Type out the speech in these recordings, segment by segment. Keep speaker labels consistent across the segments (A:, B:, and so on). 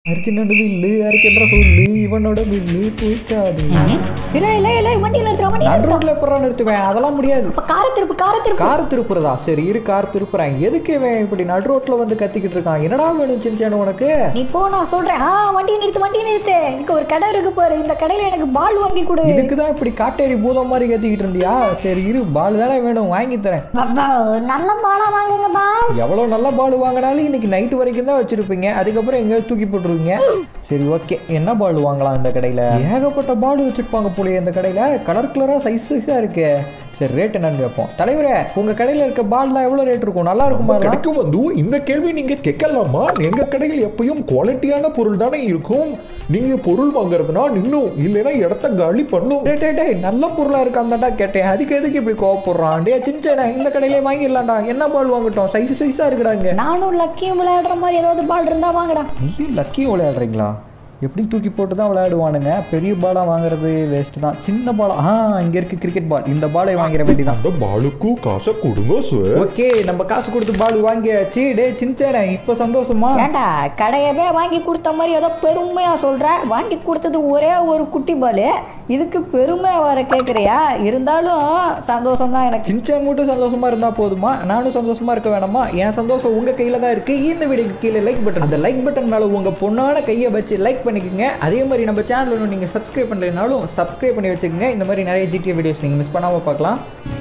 A: அர்ஜுனோட வில்லு அரிச்சந்திர சொல்லு இவனோட வில்லு போய்க்காது
B: இல்லை இல்லை இல்லை வண்டி நிறுத்துற வண்டி
A: நடு ரோட்ல எப்பறம் நிறுத்துவேன் அதெல்லாம் முடியாது
B: இப்போ காரை திருப்பு காரை திருப்பு
A: கார் திருப்புறதா சரி இரு கார் திருப்புறேன் எதுக்கு இவன் இப்படி நடு ரோட்ல வந்து கத்திக்கிட்டு இருக்கான் என்னடா வேணும் சின்சானு உனக்கு
B: நீ போ நான் சொல்றேன் ஆ வண்டியை நிறுத்து வண்டியை நிறுத்து இங்க ஒரு கடை இருக்கு பாரு இந்த கடையில எனக்கு பால் வாங்கி கொடு
A: இதுக்கு தான் இப்படி காட்டேரி பூதம் மாதிரி கத்திக்கிட்டு இருந்தியா சரி இரு பால் தானே வேணும் வாங்கி தரேன்
B: நல்ல பாலா வாங்குங்க பா
A: எவ்வளோ நல்ல பால் வாங்கினாலும் இன்னைக்கு நைட்டு வரைக்கும் தான் வச்சிருப்பீங்க அதுக்கப்புறம் எங்கேயாவது தூக்கி போட்டுருவீங்க சரி ஓகே என்ன பால் வாங்கலாம் இந்த கடையில் ஏகப்பட்ட பால் வச்சிருப்பாங்க போலயே இந்த கடையில் கலர் கலராக சைஸ் சைஸாக இருக்கு சரி ரேட் என்னன்னு கேட்போம் தலைவரே உங்கள் கடையில் இருக்க பால்லாம் எவ்வளோ ரேட் இருக்கும் நல்லா இருக்குமா எல்லாம்?
C: கிடைக்கும் வந்து இந்த கேள்வி நீங்க கேட்கலாமா எங்க கடையில் எப்பயும் குவாலிட்டியான பொருள் தானே இருக்கும் நீங்க பொருள் வாங்குறதுனா நின்னும் இல்லைன்னா இடத்த காலி பண்ணும்
A: டேய் டேய் டேய் நல்ல பொருளாக இருக்காந்தாண்டா கேட்டேன் அதுக்கு எதுக்கு இப்படி கோவப்படுறான் டே சின்ன இந்த கடையிலே வாங்கிடலாம்டா என்ன பால் வாங்கட்டும் சைஸ் சைஸாக இருக்குடாங்க
B: நானும் லக்கியும் விளையாடுற மாதிரி ஏதாவது பால் இருந்தா வாங்கடா
A: நீயும் லக்கியும் விளையாடுறீங்களா எப்படி தூக்கி போட்டு தான் விளையாடுவானுங்க பெரிய பாலாக வாங்குறது வேஸ்ட் தான் சின்ன பாலா ஆ இங்கே இருக்கு கிரிக்கெட் பால் இந்த பாலை வாங்கிட வேண்டியதான்
C: அந்த பாலுக்கு காசை கொடுங்க சார்
A: ஓகே நம்ம காசு கொடுத்து பால் வாங்கியாச்சு டே சின்ன இப்போ சந்தோஷமா
B: ஏண்டா கடையவே வாங்கி கொடுத்த மாதிரி ஏதோ பெருமையா சொல்ற வாங்கி கொடுத்தது ஒரே ஒரு குட்டி பால் இதுக்கு பெருமையா வர கேட்குறியா இருந்தாலும் சந்தோஷம் தான் எனக்கு
A: சின்சான் மட்டும் சந்தோஷமா இருந்தா போதுமா நானும் சந்தோஷமா இருக்க வேணாமா என் சந்தோஷம் உங்க கையில தான் இருக்கு இந்த வீடியோக்கு கீழே லைக் பட்டன் அந்த லைக் பட்டன் மேல உங்க பொண்ணான கையை வச்சு லைக் பண்ணிக்கோங்க அதே மாதிரி நம்ம சேனல் ஒன்று நீங்க சப்ஸ்கிரைப் பண்ணலைனாலும் சப்ஸ்கிரைப் பண்ணி வச்சுக்கோங்க இந்த மாதிரி நிறைய ஜிடிஏ வீடியோஸ் நீங்க மிஸ் பண்ணாம பார்க்கலாம்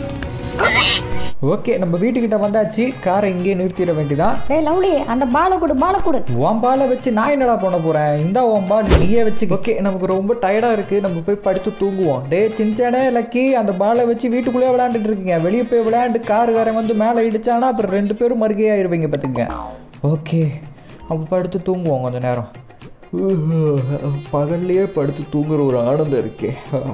A: ஓகே நம்ம வீட்டுக்கிட்ட வந்தாச்சு காரை இங்கேயே நிறுத்திட வேண்டியதான்
B: டேய் லவ்லி அந்த பாலை கொடு பாலை கொடு
A: உன் பாலை வச்சு நான் என்னடா பண்ண போறேன் இந்த உன் பால் நீயே வச்சு ஓகே நமக்கு ரொம்ப டயர்டா இருக்கு நம்ம போய் படுத்து தூங்குவோம் டே சின்சானே லக்கி அந்த பாலை வச்சு வீட்டுக்குள்ளேயே விளையாண்டுட்டு இருக்கீங்க வெளியே போய் விளையாண்டு காருக்காரன் வந்து மேலே இடிச்சானா அப்புறம் ரெண்டு பேரும் மறுகையே ஆயிடுவீங்க பார்த்துங்க ஓகே அப்போ படுத்து தூங்குவோம் கொஞ்ச நேரம் பகல்லையே படுத்து தூங்குற ஒரு ஆனந்தம் இருக்கே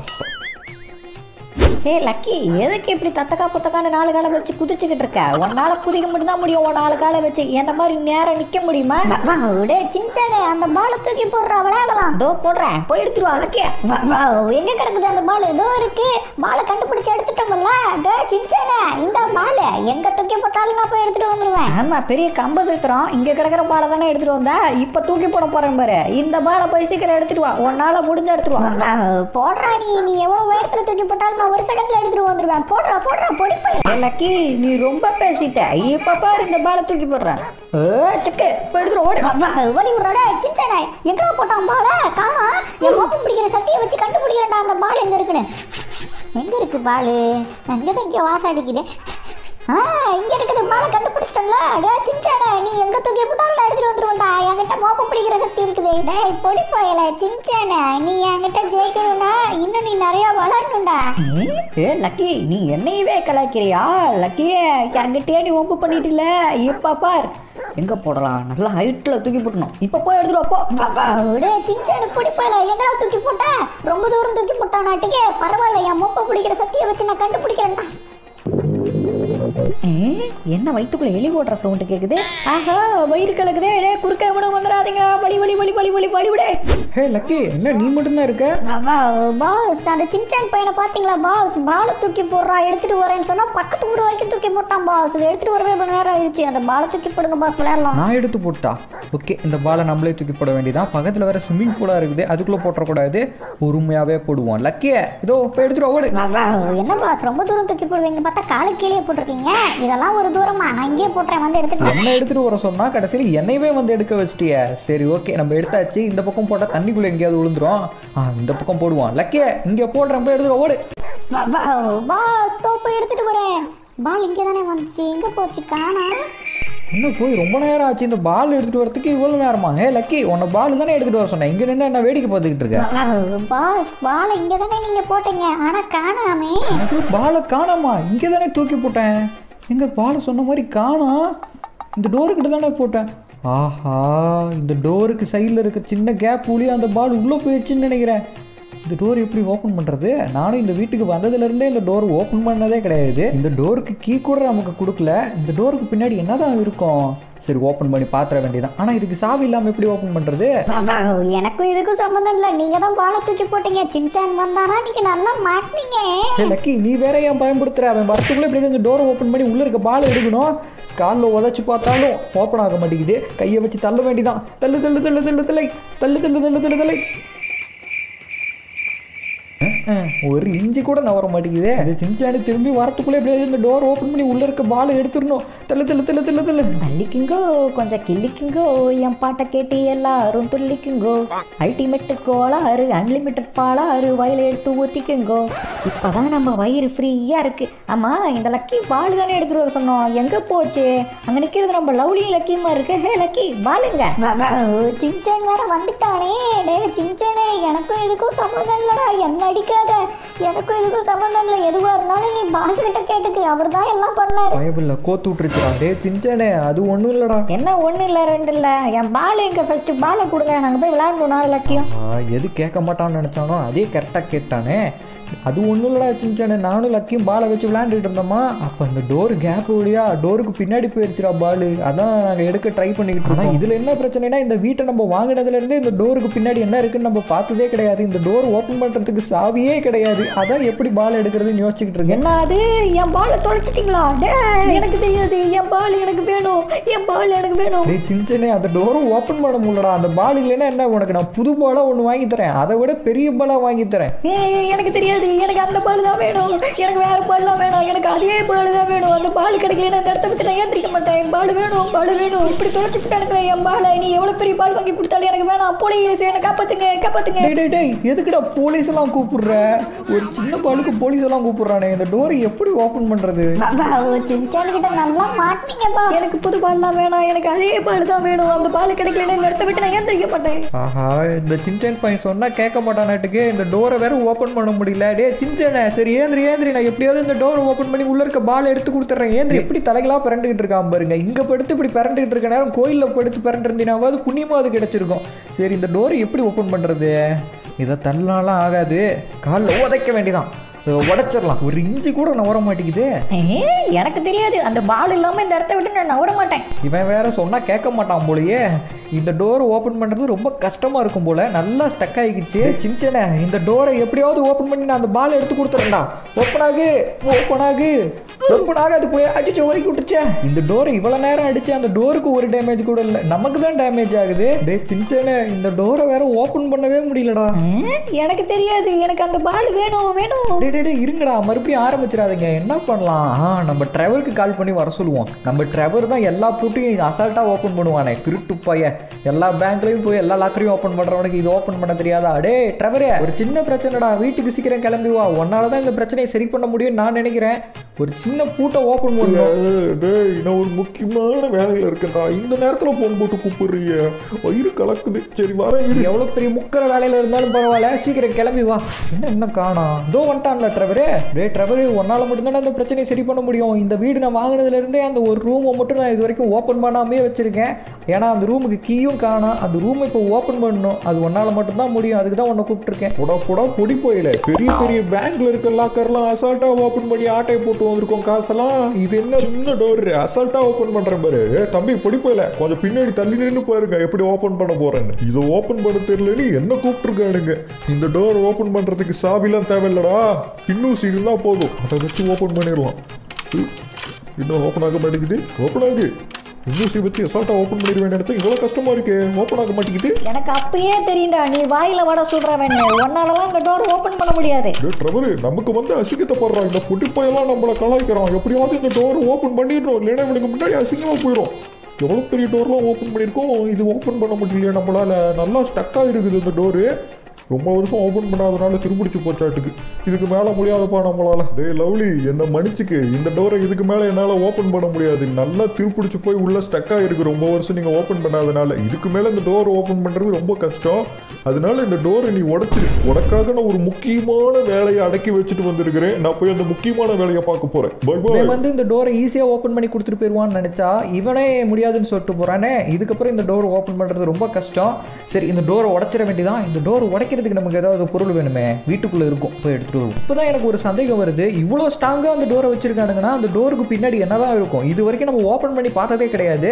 B: ஏ லக்கி எதுக்கு இப்படி தத்தக்கா புத்தக்கான நாலு காலை வச்சு குதிச்சுக்கிட்டு இருக்க உன்னால குதிக்க மட்டும்தான் முடியும் உன் நாலு காலை வச்சு என்ன மாதிரி நேரம் நிக்க முடியுமா டே சின்சானே அந்த பாலை தூக்கி போடுறா விளையாடலாம் இதோ போடுறேன் போய் எடுத்துருவா லக்கி எங்க கிடக்குது அந்த பால் இதோ இருக்கு பாலை கண்டுபிடிச்சு எடுத்துட்டோம்ல டே சின்சானே இந்த பால் எங்க தூக்கி போட்டாலும் நான் போய் எடுத்துட்டு வந்துருவேன் ஆமா பெரிய கம்ப சுத்துறோம் இங்க கிடக்குற பாலை தானே எடுத்துட்டு வந்தா இப்ப தூக்கி போட போறேன் பாரு இந்த பாலை போய் சீக்கிரம் எடுத்துட்டு வா உன்னால முடிஞ்ச எடுத்துட்டு வா போடுறா நீ நீ எவ்வளவு உயரத்துல தூக்கி போட்டாலும் நான் ஒரு செகண்ட்ல எடுத்துட்டு வந்துருவேன் போடுறா போடுறா பொடி பையன் லக்கி நீ ரொம்ப பேசிட்ட இப்ப பாரு இந்த பாலை தூக்கி போடுறேன் ஏ, சிக்கு இப்ப எடுத்துட்டு ஓடு வலி விடுறாடே சின்சானே எங்கடா போட்டான் பாலை காணா என் மோப்பம் பிடிக்கிற சத்தியை வச்சு கண்டுபிடிக்கிறேன்டா அந்த பால் எங்க இருக்குன்னு எங்க இருக்கு பால் அங்கதான் இங்க வாசம் அடிக்குது ஆ இங்க இருக்குது பாலை கண்டுபிடிச்சிட்டோம்ல டே சின்சானே நீ எங்க தூக்கி போட்டாலும் எடுத்துட்டு வந்துருவேன்டா என்கிட்ட மோப்பம் பிடிக்கிற சக்தி இருக்குது டேய் பொடி போயல சின்சானே நீ என்கிட்ட ஜெயிக்கணும்னா இன்னும் நீ நிறைய வளரணும்டா ஏ லக்கி நீ என்னையவே கலாய்க்கிறியா லக்கியே என்கிட்டயே நீ ஒப்பு பண்ணிட்டுல இப்ப பார் எங்க போடலாம் நல்லா ஹைட்ல தூக்கி போட்டணும் இப்ப போய் எடுத்துட்டு வா, போ டே சின்சானு பொடி போயல எங்கடா தூக்கி போட்ட ரொம்ப தூரம் தூக்கி போட்டான் நாட்டுக்கு பரவாயில்ல என் மோப்பம் பிடிக்கிற சக்தியை வச்சு நான் கண்டுபிடிக்கிறேன்டா ஏய், என்ன வயிற்றுக்குள்ள எலி ஓடுற சவுண்ட் கேக்குது ஆஹா வயிறு கலக்குதே டே குறுக்க எவனும் வந்துடாதீங்க வலி வலி வலி வலி வலி வலி விடே
A: ஹே லக்கி என்ன நீ மட்டும்தான் இருக்க
B: பாஸ் அந்த சின்சான் பையனை பாத்தீங்களா பாஸ் பாலை தூக்கி போடுறா எடுத்துட்டு வரேன்னு சொன்னா பக்கத்து ஊர் வரைக்கும் தூக்கி போட்டான் பாஸ் இதை எடுத்துட்டு வரவே இவ்வளவு நேரம் ஆயிடுச்சு அந்த பாலை தூக்கி போடுங்க பாஸ் விளையாடலாம்
A: நான் எடுத்து போட்டா ஓகே இந்த பாலை நம்மளே தூக்கி போட வேண்டியதான் பக்கத்தில் வேற ஸ்விம்மிங் பூலாக இருக்குது அதுக்குள்ளே போட்டுறக்கூடாது பொறுமையாகவே போடுவோம் லக்கியே இதோ இப்போ எடுத்துட்டு ஓடு
B: என்ன பாஸ் ரொம்ப தூரம் தூக்கி போடுவீங்க பார்த்தா காலை கீழே போட்டிருக்கீங்க இதெல்லாம் ஒரு தூரமா நான் இங்கேயே போட்டுறேன் வந்து எடுத்துட்டு
A: என்ன எடுத்துட்டு வர சொன்னா கடைசியில் என்னையவே வந்து எடுக்க வச்சிட்டியே சரி ஓகே நம்ம எடுத்தாச்சு இந்த பக்கம் போட்டால் தண்ணிக்குள்ளே எங்கேயாவது விழுந்துரும் ஆ இந்த பக்கம் போடுவோம் லக்கியே இங்கே போடுறேன் போய் எடுத்துட்டு ஓடு
B: பாஸ் தோப்பு எடுத்துட்டு வரேன் பால் இங்கே தானே வந்துச்சு எங்க போச்சு காணா
A: இன்னும் போய் ரொம்ப நேரம் ஆச்சு இந்த பால் எடுத்துட்டு வரதுக்கு இவ்வளோ நேரமா ஏ லக்கி உன்னை பால் தானே எடுத்துட்டு வர சொன்னேன் இங்கே நின்று என்ன வேடிக்கை பார்த்துக்கிட்டு இருக்க
B: பாஸ் பால் இங்கே தானே நீங்க போட்டீங்க ஆனா காணாமே
A: எனக்கு பாலை காணாமா இங்கே தானே தூக்கி போட்டேன் எங்க பாலை சொன்ன மாதிரி காணோம் இந்த டோருக்கிட்ட தானே போட்டேன் ஆஹா இந்த டோருக்கு சைடில் இருக்க சின்ன கேப் ஊழியே அந்த பால் உள்ளே போயிடுச்சுன்னு நினைக்கிறேன் இந்த டோர் எப்படி ஓப்பன் பண்ணுறது நானும் இந்த வீட்டுக்கு வந்ததுலேருந்தே இந்த டோர் ஓப்பன் பண்ணதே கிடையாது இந்த டோருக்கு கீ கூட நமக்கு கொடுக்கல இந்த டோருக்கு பின்னாடி என்னதான் இருக்கும் சரி ஓப்பன் பண்ணி பாத்திர வேண்டியதான் ஆனால் இதுக்கு சாவி இல்லாமல் எப்படி ஓப்பன் பண்ணுறது
B: எனக்கும் இதுக்கும் சம்மந்தம் இல்லை நீங்க தான் பாலை தூக்கி போட்டீங்க சின்சான் வந்தானா நீங்க நல்லா மாட்டினீங்க
A: ஏ லக்கி நீ வேற ஏன் பயன்படுத்துற அவன் வரத்துக்குள்ள இப்படி இந்த டோரை ஓப்பன் பண்ணி உள்ள இருக்க பால் எடுக்கணும் காலில் உதச்சி பார்த்தாலும் ஓப்பன் ஆக மாட்டேங்குது கையை வச்சு தள்ள வேண்டிதான் தள்ளு தள்ளு தள்ளு தள்ளு தள்ளை தள்ளு தள்ளு தள்ளு தள்ளு தள்ளை அஹ், ஒரு இஞ்சி கூட நவர மாட்டேங்குதே அது சின்சானு திரும்பி வரத்துக்குள்ளே எப்படியாவது இந்த டோர் ஓப்பன் பண்ணி உள்ள இருக்க பாலை எடுத்துடணும் தள்ளு தள்ளு தள்ளு தள்ளு தள்ளு
B: அள்ளிக்குங்கோ கொஞ்சம் கிள்ளிக்குங்கோ என் பாட்டை கேட்டு எல்லாரும் துள்ளிக்குங்கோ அல்டிமேட் கோளாறு அன்லிமிட்டட் பாலாறு வயல எடுத்து ஊத்திக்குங்கோ இப்பதான் நம்ம வயிறு ஃப்ரீயா இருக்கு ஆமா இந்த லக்கி பால் தானே எடுத்துட்டு வர சொன்னோம் எங்க போச்சு அங்க நிக்கிறது நம்ம லவ்லி லக்கியமா இருக்கு ஹே லக்கி பாலுங்க சின்சான் வேற வந்துட்டானே டே சின்சானே எனக்கும் இதுக்கும் சம்மந்தம் இல்லடா என்ன அடிக்காத எனக்கும் இதுக்கும் சம்மந்தம் இல்லை எதுவா இருந்தாலும் நீ பாஸ் கிட்ட கேட்டுக்கு அவர் தான் எல்லாம் பண்ணாரு
A: பயபில்ல கோத்து விட்டுருச்சுடா டே சின்சானே அது ஒன்றும் இல்லடா
B: என்ன ஒண்ணு இல்ல ரெண்டு இல்ல என் பால் எங்க ஃபர்ஸ்ட் பாலை கொடுங்க நாங்க போய் விளையாடணும் நாலு லக்கியம்
A: ஆ, எது கேட்க மாட்டான்னு நினச்சானோ அதே கரெக்டாக கேட்டானே அது ஒன்றும் இல்லடா சின்சானே நானும் லக்கியும் பாலை வச்சு விளையாண்டுட்டு இருந்தோமா அப்போ அந்த டோர் கேப் வழியா டோருக்கு பின்னாடி போயிடுச்சுடா பால் அதான் நாங்கள் எடுக்க ட்ரை பண்ணிக்கிட்டு இருக்கோம் இதில் என்ன பிரச்சனைனா இந்த வீட்டை நம்ம வாங்கினதுலேருந்தே இந்த டோருக்கு பின்னாடி என்ன இருக்குன்னு நம்ம பார்த்ததே கிடையாது இந்த டோர் ஓப்பன் பண்ணுறதுக்கு சாவியே கிடையாது அதான் எப்படி பால் எடுக்கிறதுன்னு யோசிச்சுக்கிட்டு இருக்கேன்
B: என்ன அது என் பாலை தொலைச்சிட்டீங்களா டேய், எனக்கு தெரியாது என் பால் எனக்கு வேணும் என் பால் எனக்கு வேணும்
A: டேய் சின்சனே அந்த டோரும் ஓப்பன் பண்ண முடியலடா அந்த பால் இல்லைன்னா என்ன உனக்கு நான் புது பாலாக ஒன்று வாங்கி தரேன் அதை விட பெரிய பாலாக வாங்கி தரேன்
B: ஏய், எனக்கு தெரியாது எனக்கு அந்த பால் தான் வேணும் எனக்கு வேற பால் தான் வேணும் எனக்கு அதே பால் தான் வேணும் அந்த பால் கிடைக்கல இந்த இடத்த விட்டு நான் ஏந்திரிக்க மாட்டேன் என் பால் வேணும் பால் வேணும் இப்படி தொலைச்சு விட்டானுங்களே என் பாலை நீ எவ்வளவு பெரிய பால் வாங்கி கொடுத்தாலும் எனக்கு வேணாம் போலீஸ் என்னை காப்பாத்துங்க காப்பாத்துங்க
A: டேய் டேய் டேய் எதுக்குடா போலீஸ் எல்லாம் கூப்பிடுற ஒரு சின்ன பாலுக்கு போலீஸ் எல்லாம் கூப்பிடுறானே இந்த டோரை எப்படி ஓபன் பண்றது
B: சின்சான் கிட்ட நல்லா மாட்டீங்கப்பா எனக்கு புது பால் தான் வேணாம் எனக்கு அதே பால் தான் வேணும் அந்த பால் கிடைக்கல இந்த இடத்த விட்டு நான் ஏந்திரிக்க மாட்டேன்
A: ஆஹா இந்த சின்சன் பையன் சொன்னா கேட்க மாட்டானாட்டுக்கு இந்த டோரை வேற ஓபன் பண்ண முடியல டே சின்சனே சரி ஏந்திரி ஏந்திரி நான் எப்படியாவது இந்த டோரை ஓபன் பண்ணி உள்ள இருக்க பால் எடுத்து கொடுத்துட்றேன் ஏந்திரி எப்படி தலைகளா பிறண்டுகிட்டு இருக்கான் பாருங்க இங்க படுத்து இப்படி பிறண்டுகிட்டு இருக்க நேரம் கோயில்ல படுத்து பிறண்டு இருந்தீனாவது புண்ணியமா அது கிடைச்சிருக்கும் சரி இந்த டோரை எப்படி ஓபன் பண்றது இதை தள்ளலாம் ஆகாது காலில் உதைக்க வேண்டியதான் இதை உடைச்சிடலாம் ஒரு இஞ்சி கூட நவர மாட்டேங்குது
B: ஏ, எனக்கு தெரியாது அந்த பால் இல்லாம இந்த இடத்த விட்டு நான் நவர மாட்டேன்
A: இவன் வேற சொன்னா கேட்க மாட்டான் போலயே இந்த டோர் ஓபன் பண்றது ரொம்ப கஷ்டமா இருக்கும் போல நல்லா ஸ்டக் ஆகிக்கிச்சு சின்சனே இந்த டோரை எப்படியாவது ஓபன் பண்ணி நான் அந்த பால் எடுத்து கொடுத்துறேன்டா ஓப்பன் ஆகு ஓப்பன் ஆகு ஓப்பன் ஆகாது போய் அடிச்சு வலிக்கு விட்டுச்சே இந்த டோரை இவ்வளவு நேரம் அடிச்சு அந்த டோருக்கு ஒரு டேமேஜ் கூட இல்லை நமக்கு தான் டேமேஜ் ஆகுது டே சின்சனே இந்த டோரை வேற ஓபன் பண்ணவே முடியலடா
B: ஏ, எனக்கு தெரியாது எனக்கு அந்த பால் வேணும் வேணும்
A: டேய் டேய் டேய், இருங்கடா மறுபடியும் ஆரம்பிச்சிடாதீங்க என்ன பண்ணலாம் ஆ நம்ம ட்ரெவருக்கு கால் பண்ணி வர சொல்லுவோம் நம்ம ட்ரெவர் தான் எல்லா பூட்டையும் அசால்ட்டாக ஓப்பன் பண்ணுவானே திருட்டு பையன் எல்லா பேங்க்லையும் போய் எல்லா லாக்கரையும் ஓப்பன் பண்ணுறவனுக்கு இது ஓப்பன் பண்ண தெரியாதா டே ட்ரெவரே ஒரு சின்ன பிரச்சனைடா வீட்டுக்கு சீக்கிரம் கிளம்பி வா உன்னால தான் இந்த பிரச்சனையை சரி பண்ண முடியும்னு நான் நினைக்கிறேன் ஒரு சின்ன பூட்டை ஓப்பன் பண்ணணும்
C: ஏய், டேய் நான் ஒரு முக்கியமான வேலையில இருக்கேன்டா இந்த நேரத்துல போன் போட்டு கூப்பிடுறீங்க வயிறு கலக்குது சரி வரேன் இரு
A: எவ்வளோ பெரிய முக்கிற வேலையில் இருந்தாலும் பரவாயில்ல சீக்கிரம் கிளம்பி வா என்ன இன்னும் காணோம் இதோ வந்துட்டான்ல ட்ரெவரு டே ட்ரெவரு உன்னால மட்டும்தானே அந்த பிரச்சனையை சரி பண்ண முடியும் இந்த வீடு நான் வாங்கினதுலேருந்தே அந்த ஒரு ரூமை மட்டும் நான் இது வரைக்கும் ஓப்பன் பண்ணாமே வச்சிருக்கேன் ஏன்னா அந்த ரூமுக்கு கீயும் காணோம் அந்த ரூமை இப்போ ஓப்பன் பண்ணணும் அது உன்னால மட்டும்தான் முடியும் அதுக்கு தான் உன்னை கூப்பிட்டுருக்கேன்
C: புடா புடா பொடி போயில பெரிய பெரிய பேங்க்ல இருக்க லாக்கர்லாம் அசால்ட்டா ஓபன் பண்ணி ஆட்டை போட்டு வந்திருக்கோம் காசெல்லாம் இது என்ன சின்ன டோர் அசால்ட்டா ஓபன் பண்றேன் பாரு ஏ, தம்பி பொடி போயில கொஞ்சம் பின்னாடி தள்ளி நின்று பாருங்க எப்படி ஓபன் பண்ண போறேன்னு இதை ஓபன் பண்ண தெரியலன்னு என்ன கூப்பிட்டுருக்கானுங்க இந்த டோர் ஓபன் பண்றதுக்கு சாவிலாம் தேவையில்லடா இன்னும் இருந்தா போதும் அதை வச்சு ஓபன் பண்ணிடலாம் உம், இன்னும் ஓபன் ஆக மாட்டேங்குது ஓபன் ஆகு இன்னும் வச்சு அசால்ட்டா ஓபன் பண்ணிட வேண்டிய இடத்துல இவ்வளவு கஷ்டமா இருக்கே ஓபன் ஆக மாட்டேங்குது
B: எனக்கு அப்பயே தெரியும்டா நீ வாயில வட சொல்றவன் உன்னாலலாம் இந்த டோர் ஓபன் பண்ண முடியாது
C: டேய் ட்ரெவரு நமக்கு வந்து அசிங்கத்தை போடுறான் இந்த புட்டிப்பையெல்லாம் நம்மளை கலாய்க்கிறான் எப்படியாவது இந்த டோர் ஓப்பன் பண்ணிடணும் இல்லைன்னா இவனுக்கு முன்னாடி அசிங்கமா போயிடும் எவ்வளோ பெரிய டோர்லாம் ஓப்பன் பண்ணியிருக்கோம் இது ஓப்பன் பண்ண முடியலையே நம்மளால நல்லா ஸ்டக்காக இருக்குது இந்த டோரு ரொம்ப வருஷம் ஓப்பன் பண்ணாதனால திருப்பிடிச்சு போச்சாட்டுக்கு இதுக்கு மேலே முடியாதப்பா நம்மளால டேய் லவ்லி என்ன மன்னிச்சுக்கு இந்த டோரை இதுக்கு மேலே என்னால் ஓப்பன் பண்ண முடியாது நல்லா திருப்பிடிச்சு போய் உள்ள ஸ்டக்காக இருக்கு ரொம்ப வருஷம் நீங்கள் ஓப்பன் பண்ணாதனால இதுக்கு மேலே இந்த டோர் ஓப்பன் பண்ணுறது ரொம்ப கஷ்டம் அதனால இந்த டோரை நீ உடைச்சிரு உனக்காக நான் ஒரு முக்கியமான வேலையை அடக்கி வச்சுட்டு வந்திருக்கிறேன் நான் போய் அந்த முக்கியமான வேலையை பார்க்க போறேன் பை பை
A: இவன் வந்து இந்த டோரை ஈஸியாக ஓப்பன் பண்ணி கொடுத்துட்டு போயிடுவான்னு நினச்சா இவனே முடியாதுன்னு சொல்லிட்டு போகிறானே இதுக்கப்புறம் இந்த டோர் ஓப்பன் பண்ணுறது ரொம்ப கஷ்டம் சரி இந்த டோரை உடச்சிட வேண்டியதான் இந்த டோர் உடைக்கிறதுக்கு நமக்கு ஏதாவது பொருள் வேணுமே வீட்டுக்குள்ளே இருக்கும் போய் எடுத்துகிட்டு வருவோம் இப்போ தான் எனக்கு ஒரு சந்தேகம் வருது இவ்வளோ ஸ்ட்ராங்காக அந்த டோரை வச்சுருக்கானுங்கன்னா அந்த டோருக்கு பின்னாடி என்னதான் இருக்கும் இது வரைக்கும் நம்ம ஓப்பன் பண்ணி பார்த்ததே கிடையாது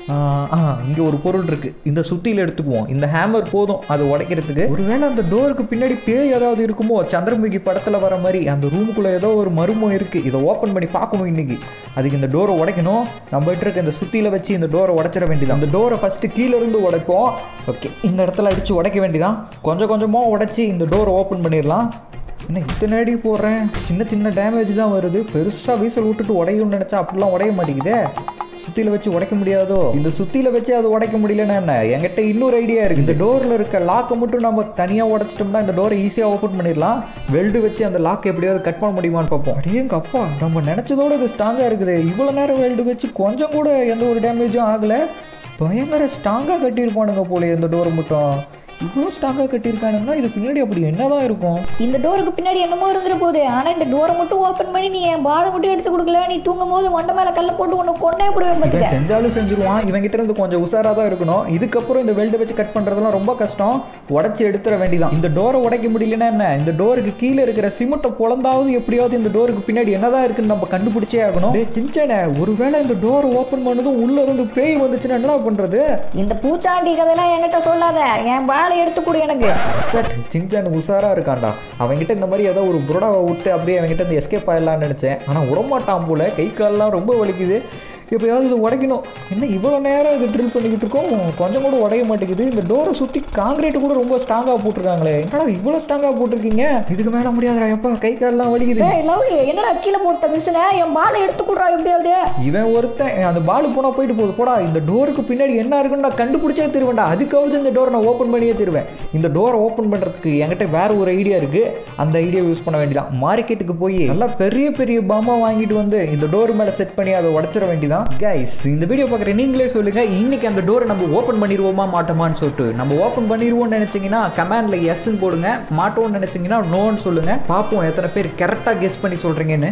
A: ஆ இங்கே ஒரு பொருள் இருக்குது இந்த சுத்தியில் எடுத்துக்குவோம் இந்த ஹேமர் போதும் அது உடைக்கிறதுக்கு ஒருவேளை அந்த டோருக்கு பின்னாடி பேய் ஏதாவது இருக்குமோ சந்திரமுகி படத்தில் வர மாதிரி அந்த ரூமுக்குள்ளே ஏதோ ஒரு மர்மம் இருக்குது இதை ஓப்பன் பண்ணி பார்க்கணும் இன்னைக்கு அதுக்கு இந்த டோரை உடைக்கணும் நம்ம கிட்ட இருக்க இந்த சுத்தியில் வச்சு இந்த டோரை உடைச்சிட வேண்டியது அந்த டோரை ஃபஸ்ட்டு கீழே இருந்து உடைப்போம் ஓகே இந்த இடத்துல அடித்து உடைக்க வேண்டியதான் கொஞ்சம் கொஞ்சமாக உடைச்சி இந்த டோரை ஓப்பன் பண்ணிடலாம் என்ன இத்தனை அடி போடுறேன் சின்ன சின்ன டேமேஜ் தான் வருது பெருசாக வீசல் விட்டுட்டு உடையும்னு நினச்சா அப்படிலாம் உடைய மாட்டேங்குதே சுத்தியில வச்சு உடைக்க முடியாதோ இந்த சுத்தியில வச்சு அது உடைக்க முடியலன்னா என்ன என்கிட்ட இன்னொரு ஐடியா இருக்கு இந்த டோர்ல இருக்க லாக்கை மட்டும் நம்ம தனியா உடைச்சிட்டோம்னா இந்த டோரை ஈஸியா ஓப்பன் பண்ணிடலாம் வெல்டு வச்சு அந்த லாக் எப்படியாவது கட் பண்ண முடியுமான்னு பார்ப்போம் அடே எங்க அப்பா நம்ம நினைச்சதோட இது ஸ்ட்ராங்கா இருக்குது இவ்வளவு நேரம் வெல்டு வச்சு கொஞ்சம் கூட எந்த ஒரு டேமேஜும் ஆகல பயங்கர ஸ்ட்ராங்கா கட்டியிருப்பானுங்க போல இந்த டோர் மட்டும் இவ்வளோ ஸ்ட்ராங்கா கட்டியிருக்கானுங்கன்னா இது பின்னாடி அப்படி என்னதான் இருக்கும்
B: இந்த டோருக்கு பின்னாடி என்னமோ இருந்துட்டு போகுது ஆனா இந்த டோரை மட்டும் ஓபன் பண்ணி நீ என் பாலை மட்டும் எடுத்து கொடுக்கல நீ தூங்கும் போது மண்டை மேல கல்ல போட்டு உன்னை கொண்டே போடுவேன்
A: இவன்
B: பார்த்துக்க
A: செஞ்சாலும் செஞ்சிருவான் இவன் கிட்ட இருந்து கொஞ்சம் உஷாரா தான் இருக்கணும் இதுக்கப்புறம் இந்த வெல்டை வச்சு கட் பண்றதெல்லாம் ரொம்ப கஷ்டம் உடைச்சு எடுத்துட வேண்டியதான் இந்த டோரை உடைக்க முடியலன்னா என்ன இந்த டோருக்கு கீழே இருக்கிற சிமெண்ட்டை பொழந்தாவது எப்படியாவது இந்த டோருக்கு பின்னாடி என்னதான் இருக்குன்னு நம்ம கண்டுபிடிச்சே ஆகணும் டேய் சின்சானே ஒருவேளை இந்த டோர் ஓப்பன் பண்ணதும் உள்ள இருந்து பேய் வந்துச்சுன்னா என்ன பண்றது
B: இந்த பூச்சாண்டி கதையெல்லாம் என்கிட்ட சொல்லாத என் பாலை எடுத்து கொடு எனக்கு
A: சார் சின்சான் உஷாரா இருக்கான்டா அவன்கிட்ட இந்த மாதிரி ஏதோ ஒரு புரோடாவை விட்டு அப்படியே அவன்கிட்ட இந்த எஸ்கேப் ஆயிடலாம்னு நினைச்சேன் ஆனா விடமாட்டான் போல கை கால்லாம் ரொம்ப வலிக்குது எப்பயாவது இது உடைக்கணும் என்ன இவ்வளோ நேரம் இது ட்ரில் பண்ணிக்கிட்டு இருக்கோம் கொஞ்சம் கூட உடைய மாட்டேங்குது இந்த டோரை சுற்றி காங்கிரீட் கூட ரொம்ப ஸ்ட்ராங்காக போட்டிருக்காங்களே என்னடா இவ்வளோ ஸ்ட்ராங்காக போட்டிருக்கீங்க இதுக்கு மேலே முடியாதுடா எப்பா கை கால்லாம் வலிக்குது
B: ஏய் லவ்லி என்னடா கீழே போட்ட மிஷினை என் பாலை எடுத்து கொடுறா எப்படியாவது
A: இவன் ஒருத்தன் அந்த பால் போனால் போயிட்டு போகுது போடா இந்த டோருக்கு பின்னாடி என்ன இருக்குன்னு நான் கண்டுபிடிச்சே தருவேன்டா அதுக்காவது இந்த டோரை நான் ஓப்பன் பண்ணியே தருவேன் இந்த டோரை ஓப்பன் பண்ணுறதுக்கு என்கிட்ட வேற ஒரு ஐடியா இருக்குது அந்த ஐடியா யூஸ் பண்ண வேண்டியதான் மார்க்கெட்டுக்கு போய் நல்லா பெரிய பெரிய பாமா வாங்கிட்டு வந்து இந்த டோர் மேலே செட் பண்ணி அதை உடச்சிட வேண்டியதான் கைஸ் இந்த வீடியோ பார்க்குற நீங்களே சொல்லுங்கள் இன்னைக்கு அந்த டோரை நம்ம ஓப்பன் பண்ணிடுவோமா மாட்டோமான்னு சொல்லிட்டு நம்ம ஓப்பன் பண்ணிடுவோம்னு நினச்சிங்கன்னா கமெண்டில் எஸ்ன்னு போடுங்க மாட்டோம்னு நினச்சிங்கன்னா நோன்னு சொல்லுங்கள் பார்ப்போம் எத்தனை பேர் கரெக்டாக கெஸ் பண்ணி சொல்கிறீங்கன்னு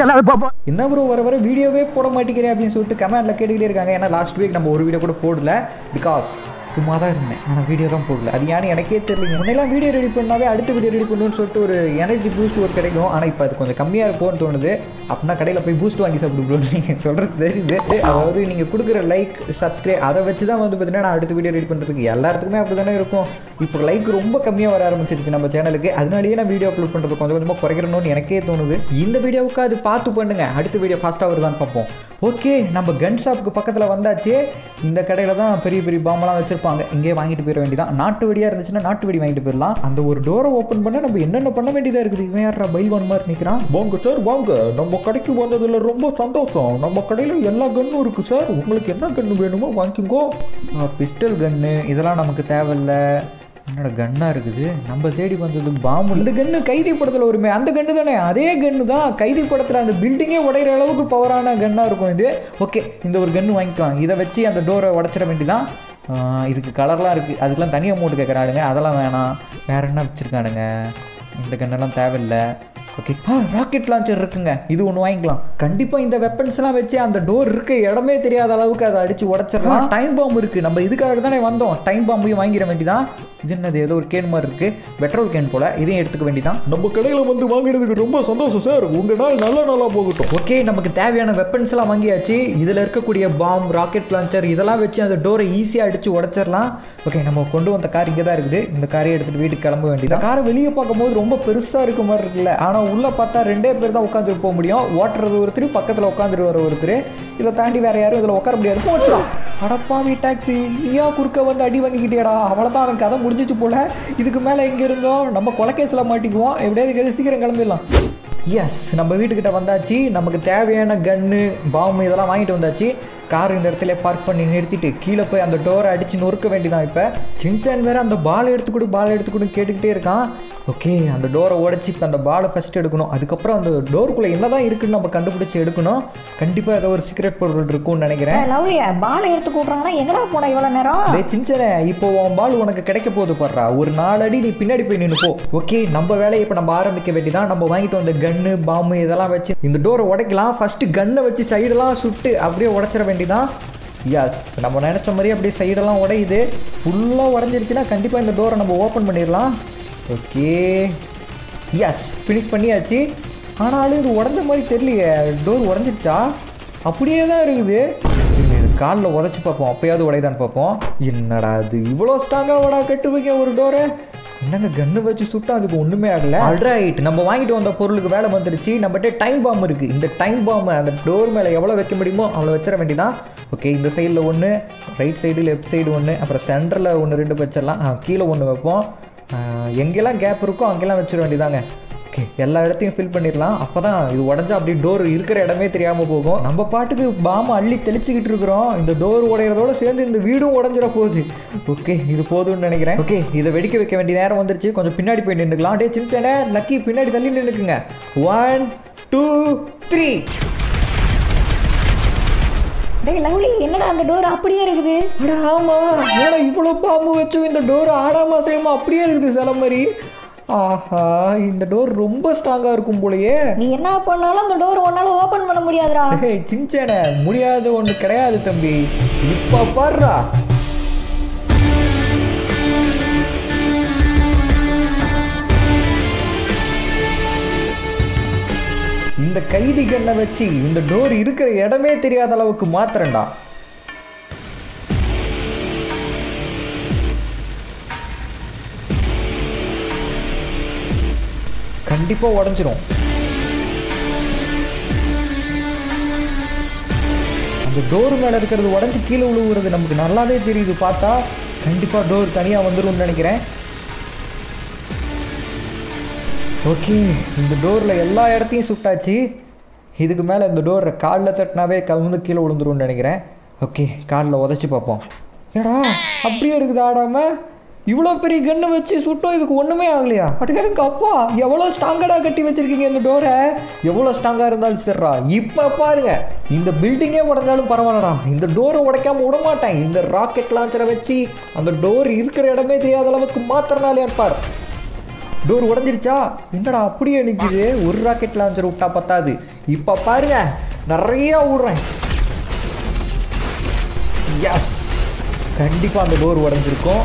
A: என்ன ப்ரோ வர வர வீடியோவே போட மாட்டேங்கிறேன் அப்படின்னு சொல்லிட்டு கமெண்ட்ல கேட்டுக்கிட்டே இருக்காங்க ஏன்னா லாஸ்ட் வீக் நம்ம ஒரு வீடியோ கூட போடல பிகாஸ் சும்மா தான் இருந்தேன் ஆனால் வீடியோ தான் போடல அது ஏன்னு எனக்கே தெரியல முன்னெல்லாம் வீடியோ ரெடி பண்ணாவே அடுத்த வீடியோ ரெடி பண்ணணும்னு சொல்லிட்டு ஒரு எனர்ஜி பூஸ்ட் ஒரு கிடைக்கும் ஆனால் இப்போ அது கொஞ்சம் கம்மியாக இருக்கும்னு தோணுது அப்படின்னா கடையில் போய் பூஸ்ட் வாங்கி சாப்பிடு ப்ரோ நீங்கள் சொல்கிறது தெரியுது அதாவது நீங்கள் கொடுக்குற லைக் சப்ஸ்கிரைப் அதை வச்சு தான் வந்து பார்த்தீங்கன்னா நான் அடுத்த வீடியோ ரெடி பண்ணுறதுக்கு எல்லாத்துக்குமே அப்படி தானே இருக்கும் இப்போ லைக் ரொம்ப கம்மியாக வர ஆரம்பிச்சிருச்சு நம்ம சேனலுக்கு அதனாலேயே நான் வீடியோ அப்லோட் பண்ணுறது கொஞ்சம் கொஞ்சமாக குறைக்கிறணும்னு எனக்கே தோணுது இந்த வீடியோவுக்கு அது பார்த்து பண்ணுங்க அடுத்த வீடியோ ஃபாஸ்ட்டாக வருதான்னு பார்ப்போம் ஓகே நம்ம கன் ஷாப்புக்கு பக்கத்தில் வந்தாச்சு இந்த கடையில் தான் பெரிய பெரிய பாம்பெல்லாம் வச்சுருப்பாங்க இங்கே வாங்கிட்டு போயிட வேண்டியதான் நாட்டு வெடியாக இருந்துச்சுன்னா நாட்டு வெடி வாங்கிட்டு போயிடலாம் அந்த ஒரு டோரை ஓப்பன் பண்ண நம்ம என்னென்ன பண்ண வேண்டியதாக இருக்குது இவன் யாரா பைல்வான் மாதிரி நிற்கிறான்
C: வாங்க சார் வாங்க நம்ம கடைக்கு வந்ததுல ரொம்ப சந்தோஷம் நம்ம கடையில் எல்லா கன்னும் இருக்கு சார் உங்களுக்கு என்ன கன்று வேணுமோ வாங்கிக்கோ
A: பிஸ்டல் கன்னு இதெல்லாம் நமக்கு தேவையில்ல என்னோட கன்னாக இருக்குது நம்ம தேடி வந்தது பாம்பு இந்த கன்று கைதி படத்தில் வருமே அந்த கன்று தானே அதே கன்று தான் கைதி படத்தில் அந்த பில்டிங்கே உடையிற அளவுக்கு பவரான கன்னாக இருக்கும் இது ஓகே இந்த ஒரு கன்று வாங்கிக்கலாம் இதை வச்சு அந்த டோரை உடச்சிட வேண்டியதான் ஆஹ் இதுக்கு கலர்லாம் இருக்குது அதுக்கெலாம் தனி அமௌண்ட் கேட்குறானுங்க அதெல்லாம் வேணாம் வேற என்ன வச்சுருக்கானுங்க இந்த கன்னெல்லாம் தேவையில்லை ஓகே ஆ ராக்கெட் லான்ச்சர் இருக்குங்க இது ஒன்று வாங்கிக்கலாம் கண்டிப்பாக இந்த வெப்பன்ஸ்லாம் வச்சு அந்த டோர் இருக்க இடமே தெரியாத அளவுக்கு அதை அடித்து உடச்சிடலாம் டைம் பாம்பு இருக்குது நம்ம இதுக்காக தானே வந்தோம் டைம் பாம்பையும் வாங்கிட வேண்டியதான் இது என்னது ஏதோ ஒரு கேன் மாதிரி இருக்குது பெட்ரோல் கேன் போல் இதையும் எடுத்துக்க வேண்டியதான்
C: நம்ம கடையில் வந்து வாங்கினதுக்கு ரொம்ப சந்தோஷம் சார் உங்கள் நாள் நல்ல நாளாக போகட்டும்
A: ஓகே நமக்கு தேவையான வெப்பன்ஸ் எல்லாம் வாங்கியாச்சு இதில் இருக்கக்கூடிய பாம் ராக்கெட் லான்ச்சர் இதெல்லாம் வச்சு அந்த டோரை ஈஸியாக அடித்து உடச்சிடலாம் ஓகே நம்ம கொண்டு வந்த கார் இங்கே தான் இருக்குது இந்த காரையை எடுத்துகிட்டு வீட்டுக்கு கிளம்ப வேண்டியது காரை வெளியே பார்க்கும்போது ரொம்ப பெருசாக இருக்க மாதிரி இருக்குல்ல ஆனால் உள்ளே பார்த்தா ரெண்டே பேர் தான் உட்காந்துட்டு போக முடியும் ஓட்டுறது ஒருத்தர் பக்கத்தில் உட்காந்துட்டு வர ஒருத்தர் இதை தாண்டி வேற யாரும் இதில் உட்கார முடியாது போச்சுடும் அடப்பாவி டாக்ஸி நீயா குறுக்க வந்து அடி வாங்கிக்கிட்டியாடா அவ்வளோதான் அவன் கதை முடிஞ்சிச்சு போல இதுக்கு மேலே எங்கே இருந்தோம் நம்ம கொலைக்கேஸில் மாட்டிக்குவோம் எப்படியாவது சீக்கிரம் கிளம்பிடலாம் எஸ் நம்ம வீட்டுக்கிட்ட வந்தாச்சு நமக்கு தேவையான கன்னு பாம்பு இதெல்லாம் வாங்கிட்டு வந்தாச்சு கார் இந்த இடத்துல பார்க் பண்ணி நிறுத்திட்டு கீழே போய் அந்த டோரை அடித்து நொறுக்க வேண்டியதான் இப்போ சின்சான் வேற அந்த பால் எடுத்து கொடு பால் எடுத்து கொடு கேட்டுக்கிட்டே இருக்கான் ஓகே அந்த டோரை உடச்சி இப்போ அந்த பாலை ஃபஸ்ட் எடுக்கணும் அதுக்கப்புறம் அந்த டோருக்குள்ளே என்னதான் இருக்குன்னு நம்ம கண்டுபிடிச்சி எடுக்கணும் கண்டிப்பாக ஏதோ ஒரு சீக்ரெட் பொருள் இருக்கும்னு நினைக்கிறேன்
B: லவ்லியா பாலை எடுத்து கூட்டுறாங்கன்னா எங்கடா போன இவ்வளோ நேரம்
A: டேய் சின்சனே இப்போ உன் பால் உனக்கு கிடைக்க போகுது பாடுறா ஒரு நாலு அடி நீ பின்னாடி போய் நின்று போ ஓகே நம்ம வேலையை இப்போ நம்ம ஆரம்பிக்க வேண்டியதான் நம்ம வாங்கிட்டு வந்த கன்னு பாம்பு இதெல்லாம் வச்சு இந்த டோரை உடைக்கலாம் ஃபர்ஸ்ட் கன்னை வச்சு சைடெல்லாம் சுட்டு அப்படியே உடைச்சிட வேண்டியதான் எஸ் நம்ம நினச்ச மாதிரி அப்படியே சைடெல்லாம் உடையுது ஃபுல்லாக உடஞ்சிருச்சுன்னா கண்டிப்பாக இந்த டோரை நம்ம ஓப்பன் பண்ணிடலாம் ஓகே எஸ் ஃபினிஷ் பண்ணியாச்சு ஆனாலும் இது உடஞ்ச மாதிரி தெரியலையே டோர் உடஞ்சிருச்சா அப்படியே தான் இருக்குது இருங்க, இது காலில் உதச்சி பார்ப்போம் அப்பயாவது உடையதான்னு பார்ப்போம் என்னடா அது இவ்வளோ ஸ்ட்ராங்காக வடா கட்டு வைக்க ஒரு டோரை என்னங்க கன்று வச்சு சுட்டா அதுக்கு ஒன்றுமே ஆகல ஆல்ரைட் நம்ம வாங்கிட்டு வந்த பொருளுக்கு வேலை வந்துருச்சு நம்மகிட்ட டைம் பாம் இருக்குது இந்த டைம் பாம் அந்த டோர் மேலே எவ்வளோ வைக்க முடியுமோ அவ்வளோ வச்சிட வேண்டியதான் ஓகே இந்த சைடில் ஒன்று ரைட் சைடு லெஃப்ட் சைடு ஒன்று அப்புறம் சென்டரில் ஒன்று ரெண்டு வச்சிடலாம் ஆ, கீழே ஒன்று வைப்போம் ஆ, எங்கெல்லாம் கேப் இருக்கோ அங்கெல்லாம் வச்சிட வேண்டியதாங்க ஓகே எல்லா இடத்தையும் ஃபில் பண்ணிடலாம் அப்போ தான் இது உடஞ்சா அப்படி டோர் இருக்கிற இடமே தெரியாமல் போகும் நம்ம பாட்டுக்கு பாம்பை அள்ளி தெளிச்சுக்கிட்டு இருக்கிறோம் இந்த டோர் உடையிறதோட சேர்ந்து இந்த வீடும் உடஞ்சிட போகுது ஓகே இது போதும்னு நினைக்கிறேன் ஓகே இதை வெடிக்க வைக்க வேண்டிய நேரம் வந்துருச்சு கொஞ்சம் பின்னாடி போய் நின்றுக்கலாம் டே சின்ன லக்கி பின்னாடி தள்ளி நின்றுக்குங்க ஒன் டூ த்ரீ
B: டேய் லவ்லி என்னடா அந்த டோர் அப்படியே இருக்குது
A: அட ஆமா ஏன்னா இவ்வளோ பாம்பு வச்சும் இந்த டோர் ஆடாம அசையாம அப்படியே இருக்குது சில மாதிரி ஆஹா இந்த டோர் ரொம்ப ஸ்ட்ராங்காக இருக்கும் போலயே
B: நீ என்ன பண்ணாலும் அந்த டோர் உன்னால ஓபன் பண்ண முடியாதுடா
A: ஏய் சின்சேன முடியாத ஒன்று கிடையாது தம்பி இப்போ பாடுறா இந்த கைதி கண்ணை வச்சு இந்த டோர் இருக்கிற இடமே தெரியாத அளவுக்கு மாத்திரண்டா கண்டிப்பா உடஞ்சிரும் அந்த டோர் மேலே இருக்கிறது உடஞ்சி கீழே விழுவுறது நமக்கு நல்லாவே தெரியுது பார்த்தா கண்டிப்பாக டோர் தனியாக வந்துரும்னு நினைக்கிறேன் ஓகே இந்த டோரில் எல்லா இடத்தையும் சுட்டாச்சு இதுக்கு மேலே இந்த டோரை காலில் தட்டினாவே கவுந்து கீழே விழுந்துரும்னு நினைக்கிறேன் ஓகே காலில் உதச்சி பார்ப்போம் ஏடா அப்படியே இருக்குது ஆடாம இவ்வளோ பெரிய கன்று வச்சு சுட்டோம் இதுக்கு ஒன்றுமே ஆகலையா அடே எங்க அப்பா எவ்வளோ ஸ்ட்ராங்கடாக கட்டி வச்சிருக்கீங்க இந்த டோரை எவ்வளோ ஸ்ட்ராங்காக இருந்தாலும் சரிடா இப்போ பாருங்க இந்த பில்டிங்கே உடஞ்சாலும் பரவாயில்லடா இந்த டோரை உடைக்காம விட மாட்டேன் இந்த ராக்கெட் லான்ச்சரை வச்சு அந்த டோர் இருக்கிற இடமே தெரியாத அளவுக்கு மாத்திரனாலே பார் டோர் உடஞ்சிருச்சா என்னடா அப்படியே நிற்கிது ஒரு ராக்கெட் லான்ச்சர் விட்டா பத்தாது இப்போ பாருங்க நிறைய விடுறேன் எஸ் கண்டிப்பாக அந்த டோர் உடஞ்சிருக்கும்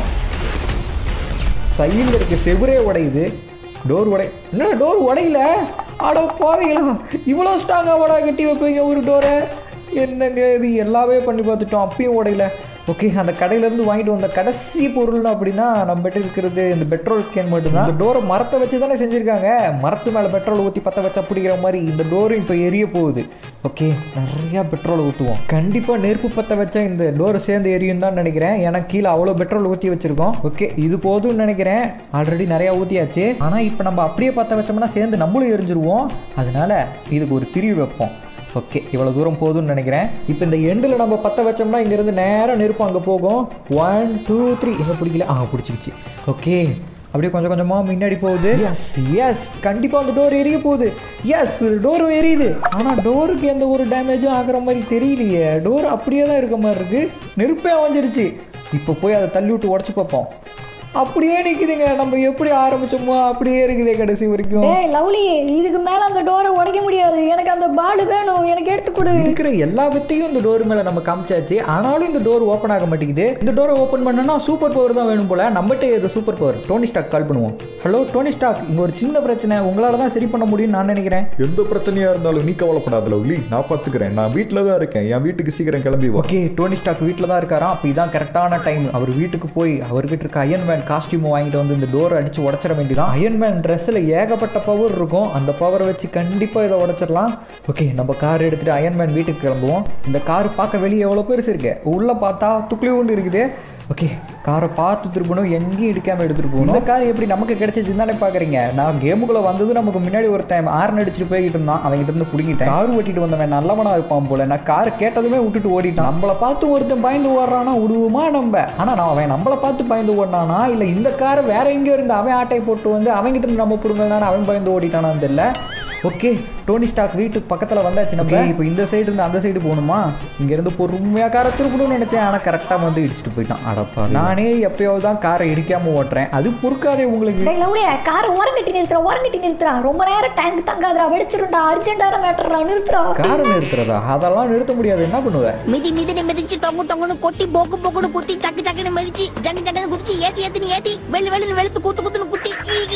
A: சைடில் இருக்க செவுரே உடையுது டோர் உடை என்ன டோர் உடையல அட போவீங்களா இவ்வளோ ஸ்ட்ராங்காக உடா கட்டி வைப்பீங்க ஒரு டோரை என்னங்க இது எல்லாமே பண்ணி பார்த்துட்டோம் அப்பயும் உடையல ஓகே அந்த கடையிலேருந்து வாங்கிட்டு வந்த கடைசி பொருள்னு அப்படின்னா நம்மகிட்ட இருக்கிறது இந்த பெட்ரோல் கேன் மட்டும்தான் இந்த டோரை மரத்தை வச்சு தானே செஞ்சுருக்காங்க மரத்து மேலே பெட்ரோல் ஊற்றி பற்ற வச்சா பிடிக்கிற மாதிரி இந்த டோரும் இப்போ எரிய போகுது ஓகே நிறையா பெட்ரோல் ஊற்றுவோம் கண்டிப்பாக நெருப்பு பற்ற வச்சா இந்த டோரை சேர்ந்து எரியும் தான் நினைக்கிறேன் ஏன்னா கீழே அவ்வளோ பெட்ரோல் ஊற்றி வச்சுருக்கோம் ஓகே இது போதும்னு நினைக்கிறேன் ஆல்ரெடி நிறையா ஊற்றியாச்சு ஆனால் இப்போ நம்ம அப்படியே பற்ற வச்சோம்னா சேர்ந்து நம்மளும் எரிஞ்சிருவோம் அதனால இதுக்கு ஒரு திரி வைப்போம் ஓகே இவ்வளோ தூரம் போதும்னு நினைக்கிறேன் இப்போ இந்த எண்டில் நம்ம பற்ற வச்சோம்னா இங்கேருந்து நேராக நெருப்பு அங்கே போகும் ஒன் டூ த்ரீ எங்கே பிடிக்கல ஆ பிடிச்சிக்கிச்சு ஓகே அப்படியே கொஞ்சம் கொஞ்சமாக முன்னாடி போகுது எஸ் எஸ் கண்டிப்பாக அந்த டோர் எரிய போகுது எஸ் டோரும் எரியுது ஆனால் டோருக்கு எந்த ஒரு டேமேஜும் ஆகிற மாதிரி தெரியலையே டோர் அப்படியே தான் இருக்க மாதிரி இருக்கு நெருப்பே அமைஞ்சிருச்சு இப்போ போய் அதை தள்ளி விட்டு உடச்சி பார்ப்போம் அப்படியே நிற்குதுங்க நம்ம எப்படி ஆரம்பிச்சோமோ அப்படியே இருக்குதே கடைசி வரைக்கும்
B: டேய் லவ்லி இதுக்கு மேல அந்த டோரை உடைக்க முடியாது எனக்கு அந்த பால் வேணும் எனக்கு எடுத்து கொடு
A: இருக்கிற எல்லா வித்தையும் இந்த டோர் மேல நம்ம காமிச்சாச்சு ஆனாலும் இந்த டோர் ஓப்பன் ஆக மாட்டேங்குது இந்த டோரை ஓப்பன் பண்ணனா சூப்பர் பவர் தான் வேணும் போல நம்மகிட்ட இது super power Tony Stark call பண்ணுவோம் ஹலோ டோனி ஸ்டாக் இங்க ஒரு சின்ன பிரச்சனை உங்களால தான் சரி பண்ண முடியும்னு நான் நினைக்கிறேன்
C: எந்த பிரச்சனையா இருந்தாலும் நீ கவலைப்படாத லவ்லி நான் பார்த்துக்கிறேன் நான் வீட்டில் தான் இருக்கேன் என் வீட்டுக்கு சீக்கிரம் கிளம்பி வா
A: ஓகே டோனி ஸ்டாக் வீட்டில் தான் இருக்காராம் அப்போ இதான் கரெக்டான டைம் அவர் வீட்டுக்கு போய் அவர்கிட்ட இருக்க அயன் மேன் காஸ்டியூமை வாங்கிட்டு வந்து இந்த டோரை அடிச்சு உடச்சிட வேண்டியதான் அயன் மேன் ட்ரெஸ்ஸில் ஏகப்பட்ட பவர் இருக்கும் அந்த பவரை வச்சு கண்டிப்பாக இதை உடச்சிடலாம் ஓகே நம்ம கார் எடுத்துட்டு அயன் மேன் வீட்டுக்கு கிளம்புவோம் இந்த கார் பார்க்க வெளியே எவ்வளோ பெருசு இருக்கு உள்ளே பார்த்தா துக்குளி உண்டு இருக்குது ஓகே காரை பார்த்து திருப்பணும் எங்கேயும் இடிக்காம எடுத்துட்டு போகணும் இந்த கார் எப்படி நமக்கு கிடைச்சிச்சுன்னு தானே பார்க்குறீங்க நான் கேமுக்குள்ள வந்தது நமக்கு முன்னாடி ஒருத்தன் ஆர்ன் அடிச்சுட்டு போய்கிட்டு இருந்தான் அவங்ககிட்ட இருந்து பிடிங்கிட்டேன் கார் ஓட்டிட்டு வந்தவன் நல்லவனா இருப்பான் போல நான் கார் கேட்டதுமே விட்டுட்டு ஓடிட்டான் நம்மளை பார்த்து ஒருத்தன் பயந்து ஓடுறானா விடுவோமா நம்ம ஆனால் நான் அவன் நம்மளை பார்த்து பயந்து ஓடினானா இல்லை இந்த காரை வேற எங்கேயோ இருந்து அவன் ஆட்டை போட்டு வந்து அவன்கிட்ட இருந்து நம்ம பிடுங்கலான்னு அவன் பயந்து ஓடிட்டானான்னு தெரியல ஓகே டோனி ஸ்டாக் வீட்டுக்கு பக்கத்தில் வந்தாச்சு நம்ம இப்போ இந்த சைடு இருந்து அந்த சைடு போகணுமா இங்கேருந்து பொறுமையாக காரை திருப்பணும்னு நினச்சேன் ஆனால் கரெக்டாக வந்து இடிச்சிட்டு போயிட்டான் அடப்பா நானே எப்பயாவது தான் காரை இடிக்காம ஓட்டுறேன் அது பொறுக்காதே உங்களுக்கு
B: டேய் லவ்லி காரை ஓரங்கட்டி நிறுத்துறா ஓரங்கட்டி நிறுத்துறா ரொம்ப நேரம் டேங்க் தங்காதடா வெடிச்சிருண்டா அர்ஜென்டான மேட்டர்டா நிறுத்துறா
A: காரை நிறுத்துறதா அதெல்லாம் நிறுத்த முடியாது என்ன பண்ணுவேன்
D: மிதி மிதினு மிதிச்சு டொங்கு டொங்குன்னு கொட்டி போக்கு போக்குன்னு குத்தி சக்கு சக்குன்னு மிதிச்சு ஜங்கு ஜங்குன்னு குதிச்சு ஏத்தி ஏத்தின்னு ஏத்தி வெள்ளு வெள்ளுன்னு வெளுத்து குத்து குத்துன்னு குத்தி கிழி கிழின்னு கிழி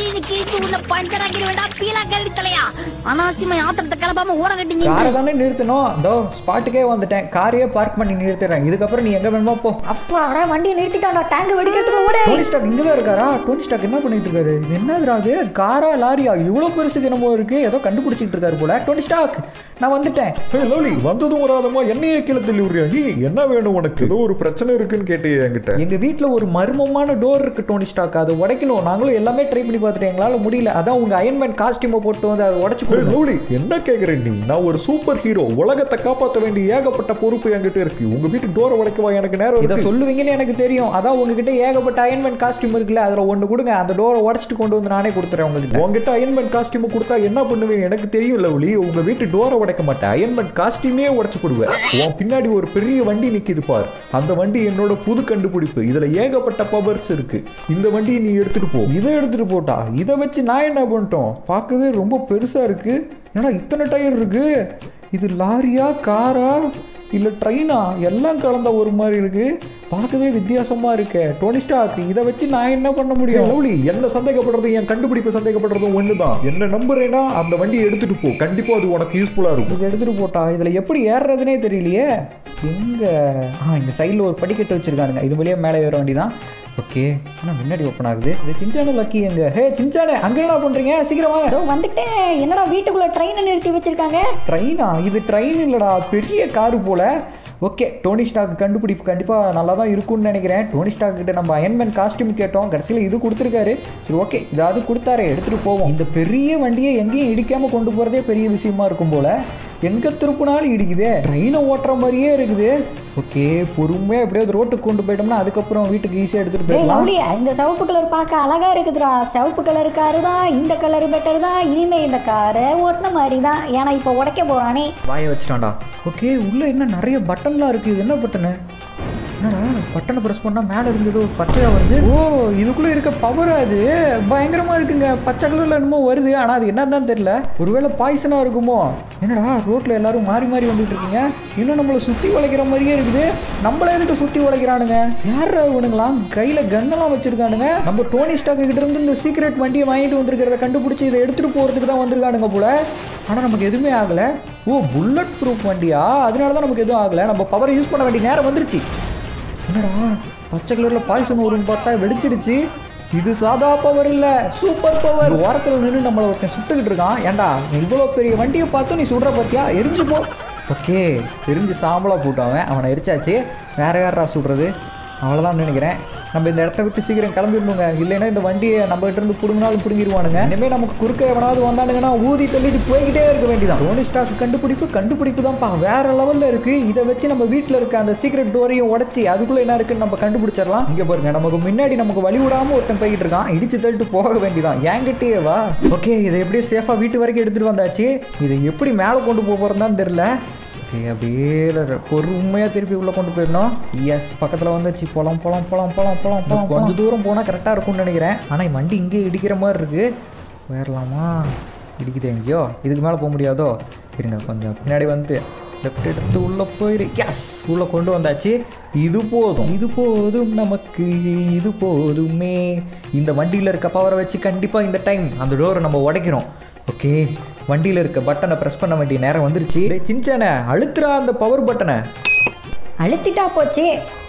D: அடிச்சு உன்னை பஞ்சர் ஆக்கிட வேண்டாம் பீலா கரடி தலையா அனாவசியமா ஆத்திரத்தை கிளப்பாம ஊற கட்டி
A: காரை
D: நின்று
A: தானே நிறுத்தணும் இதோ ஸ்பாட்டுக்கே வந்துட்டேன் காரையே பார்க் பண்ணி நிறுத்துறேன் இதுக்கப்புறம் நீ எங்க வேணுமோ போ
B: அப்பா அட வண்டியை நிறுத்திட்டான்டா டேங்க் வெடிக்கிறதுக்குள்ள ஓடு
A: டோனி ஸ்டாக் இங்கே தான் இருக்காரா டோனி ஸ்டாக் என்ன பண்ணிட்டு இருக்காரு இது என்னதுடா அது காரா லாரியா இவ்வளோ பெருசுக்கு என்னமோ இருக்கு ஏதோ கண்டுபிடிச்சிட்டு இருக்காரு போல டோனி ஸ்டாக் நான் வந்துட்டேன்
C: ஹே லவ்லி வந்ததும் வராதமா என்னையே கீழே தள்ளி விடுறியா நீ என்ன வேணும் உனக்கு ஏதோ ஒரு பிரச்சனை இருக்குன்னு கேட்டியே என்கிட்ட
A: எங்க வீட்ல ஒரு மர்மமான டோர் இருக்கு டோனி ஸ்டாக் அதை உடைக்கணும் நாங்களும் எல்லாமே ட்ரை பண்ணி பார்த்துட்டோம் எங்களால முடியல அதான் உங்க அயன்மேன் காஸ்டியூமை போட்டு வந்து அதை உடைச்சு
C: ஹே
A: கொடுங்க
C: லவ்லி என்ன கேக்குற நீ நான் ஒரு சூப்பர் ஹீரோ உலகத்தை காப்பாற்ற வேண்டிய ஏகப்பட்ட பொறுப்பு என்கிட்ட இருக்கு உங்க வீட்டு டோரை உடைக்கவா எனக்கு நேரம்
A: இதை
C: இருக்கு
A: சொல்லுவீங்கன்னு எனக்கு தெரியும் அதான் உங்ககிட்ட ஏகப்பட்ட அயன்மேன் காஸ்டியூம் இருக்குல்ல அதுல ஒன்று கொடுங்க அந்த டோரை உடைச்சிட்டு கொண்டு வந்து நானே கொடுத்துறேன் உங்ககிட்ட
C: உங்ககிட்ட அயன்மேன் காஸ்டியூம் கொடுத்தா என்ன பண்ணுவேன் எனக்கு தெரியும் லவ்லி உங்க வீட்டு டோரை உடைக்க மாட்டேன் அயன்மேன் காஸ்டியூமே உடைச்சு போடுவேன் உன் பின்னாடி ஒரு பெரிய வண்டி நிக்குது பார் அந்த வண்டி என்னோட புது கண்டுபிடிப்பு இதுல ஏகப்பட்ட பவர்ஸ் இருக்கு இந்த வண்டியை நீ எடுத்துட்டு போ
A: இதை எடுத்துட்டு போட்டா இதை வச்சு நான் என்ன பண்ணிட்டோம் பார்க்கவே ரொம்ப பெருசா இருக்கு ஏன்னா இத்தனை டயர் இருக்கு இது லாரியா காரா இல்ல ட்ரெயினா எல்லாம் கலந்த ஒரு மாதிரி இருக்கு பார்க்கவே வித்தியாசமா இருக்கே டோனி ஸ்டாக் இதை வச்சு நான் என்ன பண்ண முடியும்
C: லவ்லி என்ன சந்தேகப்படுறதும் என் கண்டுபிடிப்பு சந்தேகப்படுறதும் ஒண்ணுதான் என்ன நம்புறேன்னா அந்த வண்டியை எடுத்துட்டு போ கண்டிப்பா அது உனக்கு யூஸ்ஃபுல்லா இருக்கும்
A: இதை எடுத்துட்டு போட்டா இதுல எப்படி ஏறுறதுனே தெரியலையே எங்க ஆ இங்க சைடில் ஒரு படிக்கட்டு வச்சிருக்கானுங்க இது வழியா மேலே ஏற வேண்டிதான் ஓகே ஆனால் முன்னாடி ஓப்பன் ஆகுது இது சின்சானு லக்கி எங்க ஹே சின்சானே அங்க என்ன பண்றீங்க சீக்கிரமா
B: இதோ வந்துட்டேன் என்னடா வீட்டுக்குள்ள ட்ரெயினை நிறுத்தி வச்சிருக்காங்க
A: ட்ரெயினா இது ட்ரெயின் இல்லடா பெரிய காரு போல ஓகே டோனி ஸ்டாக் கண்டுபிடிப்பு கண்டிப்பாக நல்லா தான் இருக்கும்னு நினைக்கிறேன் டோனி ஸ்டாக் கிட்ட நம்ம அயன்மேன் காஸ்டியூம் கேட்டோம் கடைசியில் இது கொடுத்துருக்காரு சரி ஓகே இதாவது கொடுத்தாரு எடுத்துகிட்டு போவோம் இந்த பெரிய வண்டியை எங்கேயும் இடிக்காமல் கொண்டு போகிறதே பெரிய விஷயமா இருக்கும் போல எங்கே திருப்பினாலும் இடிக்குதே ட்ரெயினை ஓட்டுற மாதிரியே இருக்குது ஓகே பொறுமையாக எப்படியாவது ரோட்டுக்கு கொண்டு போயிட்டோம்னா அதுக்கப்புறம் வீட்டுக்கு ஈஸியாக எடுத்துகிட்டு
B: டேய்
A: போயிடலாம்
B: லவ்லி இந்த சிவப்பு கலர் பார்க்க அழகா இருக்குதுடா சிவப்பு கலர் காரு தான் இந்த கலர் பெட்டர் தான் இனிமே இந்த காரை ஓட்டின மாதிரி தான் ஏன்னா இப்போ உடைக்க போறானே
A: வாயை வச்சுட்டான்டா ஓகே உள்ளே என்ன நிறைய பட்டன்லாம் இருக்குது இது என்ன பட்டனு என்னடா பட்டனை ப்ரெஸ் பண்ணால் மேலே இருந்தது ஒரு பச்சையாக வருது ஓ இதுக்குள்ளே இருக்க பவர் அது பயங்கரமாக இருக்குங்க பச்சை கலரில் என்னமோ வருது ஆனால் அது என்னன்னு தெரியல ஒருவேளை பாய்சனாக இருக்குமோ என்னடா ரோட்டில் எல்லாரும் மாறி மாறி வந்துட்டு இருக்கீங்க இன்னும் நம்மளை சுற்றி வளைக்கிற மாதிரியே இருக்குது நம்மள எதுக்கு சுற்றி வளைக்கிறானுங்க யார் இவனுங்களாம் கையில் கன்னெல்லாம் வச்சிருக்கானுங்க நம்ம டோனி ஸ்டாக்கு கிட்ட இருந்து இந்த சீக்ரெட் வண்டியை வாங்கிட்டு வந்திருக்கிறத கண்டுபிடிச்சி இதை எடுத்துகிட்டு போகிறதுக்கு தான் வந்திருக்கானுங்க போல ஆனால் நமக்கு எதுவுமே ஆகலை ஓ புல்லட் ப்ரூஃப் வண்டியா அதனால தான் நமக்கு எதுவும் ஆகலை நம்ம பவரை யூஸ் பண்ண வேண்டிய நேரம் வந்துருச்சு என்னடா பச்சை கலரில் பாய்சன் வரும்னு பார்த்தா வெடிச்சிடுச்சு இது சாதா பவர் இல்ல சூப்பர் பவர் ஓரத்தில் நின்று நம்மளை ஒருத்தன் சுட்டுக்கிட்டு இருக்கான் ஏன்டா இவ்வளோ பெரிய வண்டியை பார்த்து நீ சுடுற பார்த்தியா எரிஞ்சு போ ஓகே எரிஞ்சு சாம்பலா போட்டாவன் அவனை எரிச்சாச்சு வேற யாரா சுடுறது அவ்வளோதான் நினைக்கிறேன் நம்ம இந்த இடத்த விட்டு சீக்கிரம் கிளம்பிடணுங்க இல்லைன்னா இந்த வண்டியை நம்ம கிட்ட இருந்து பிடுங்கினாலும் பிடுங்கிடுவானுங்க இனிமேல் நமக்கு குறுக்க எவனாவது வந்தானுங்கன்னா ஊதி தள்ளிட்டு போய்கிட்டே இருக்க வேண்டியதான் டோனி ஸ்டாக் கண்டுபிடிப்பு கண்டுபிடிப்பு தான்ப்பா வேற லெவலில் இருக்கு இதை வச்சு நம்ம வீட்டில் இருக்க அந்த சீக்ரெட் டோரையும் உடச்சி அதுக்குள்ள என்ன இருக்குன்னு நம்ம கண்டுபிடிச்சிடலாம் இங்க பாருங்க நமக்கு முன்னாடி நமக்கு வழி விடாம ஒருத்தன் போய்கிட்டு இருக்கான் இடிச்சு தள்ளிட்டு போக வேண்டியதான் என்கிட்டயே வா ஓகே இதை எப்படியே சேஃபா வீட்டு வரைக்கும் எடுத்துட்டு வந்தாச்சு இதை எப்படி மேலே கொண்டு போக போறதுன்னு தெரியல ஓகே அப்படியே பொறுமையாக திருப்பி உள்ளே கொண்டு போயிடணும் எஸ் பக்கத்தில் வந்துச்சு போலாம் போலாம் போலாம் போலாம் போலாம் போலாம் கொஞ்சம் தூரம் போனால் கரெக்டாக இருக்கும்னு நினைக்கிறேன் ஆனால் வண்டி இங்கே இடிக்கிற மாதிரி இருக்கு போயிடலாமா இடிக்குது எங்கேயோ இதுக்கு மேலே போக முடியாதோ இருங்க கொஞ்சம் பின்னாடி வந்து லெஃப்ட் எடுத்து உள்ளே போயிரு எஸ் உள்ளே கொண்டு வந்தாச்சு இது போதும் இது போதும் நமக்கு இது போதுமே இந்த வண்டியில் இருக்க பவரை வச்சு கண்டிப்பாக இந்த டைம் அந்த டோரை நம்ம உடைக்கிறோம் ஓகே வண்டியில் இருக்க பட்டனை ப்ரெஸ் பண்ண வேண்டிய நேரம் வந்துருச்சு டேய் சின்சானே அழுத்துறா அந்த பவர் பட்டனை
B: அழுத்திட்டா போச்சு